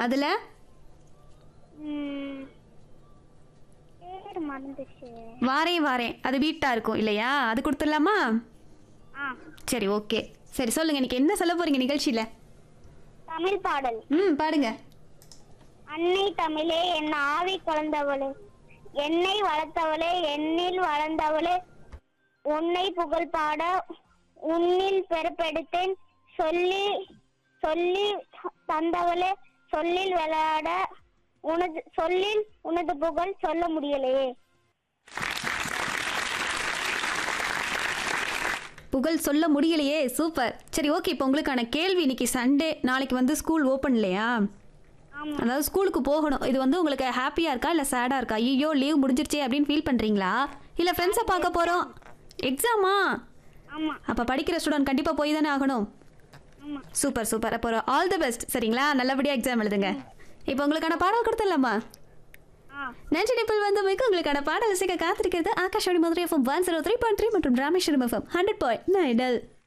அதில் ம், பேர் மறந்துச்சு வாரேன் வாரேன் அது வீட்டா இருக்கும் இல்லையா அது கொடுத்துடலாமா ஆ சரி ஓகே சரி சொல்லுங்க இன்னைக்கு என்ன சொல்ல போறீங்க நிகழ்ச்சியில தமிழ் பாடல் ம் பாடுங்க அன்னை தமிழே என் ஆவி கலந்தவளே என்னை வளர்த்தவளே என்னில் வளர்ந்தவளே உன்னை புகழ் பாட உன்னில் பெருப்பெடுத்தேன் சொல்லி சொல்லி தந்தவளே சொல்லில் விளையாட உனது சொல்லில் உனது புகழ் சொல்ல முடியலையே புகழ் சொல்ல முடியலையே சூப்பர் சரி ஓகே இப்போ உங்களுக்கான கேள்வி இன்னைக்கு சண்டே நாளைக்கு வந்து ஸ்கூல் ஓப்பன் இல்லையா ஆமா அதாவது ஸ்கூலுக்கு போகணும் இது வந்து உங்களுக்கு ஹாப்பியாக இருக்கா இல்லை சேடாக இருக்கா ஐயோ லீவ் முடிஞ்சிருச்சே அப்படின்னு ஃபீல் பண்ணுறீங்களா இல்லை ஃப்ரெண்ட்ஸை பார்க்க போகிறோம் எக்ஸாமா ஆமா அப்போ படிக்கிற ஸ்டூடெண்ட் கண்டிப்பாக போய் தானே ஆகணும் ஆமா சூப்பர் சூப்பர் அப்போ ஆல் தி பெஸ்ட் சரிங்களா நல்லபடியாக எக்ஸாம் எழுதுங்க இப்போ உங்களுக்கான பாடல் கொடுத்துடலாமா ஆ நன்றி நிப்பிள் வந்து மிக உங்களுக்கான பாடல் இசைக்க காத்திருக்கிறது Akash Madurai FM one zero three point three மற்றும் ராமேஸ்வரம் எஃப்எம் ஹண்ட்ரட் பாயிண்ட் நைடல்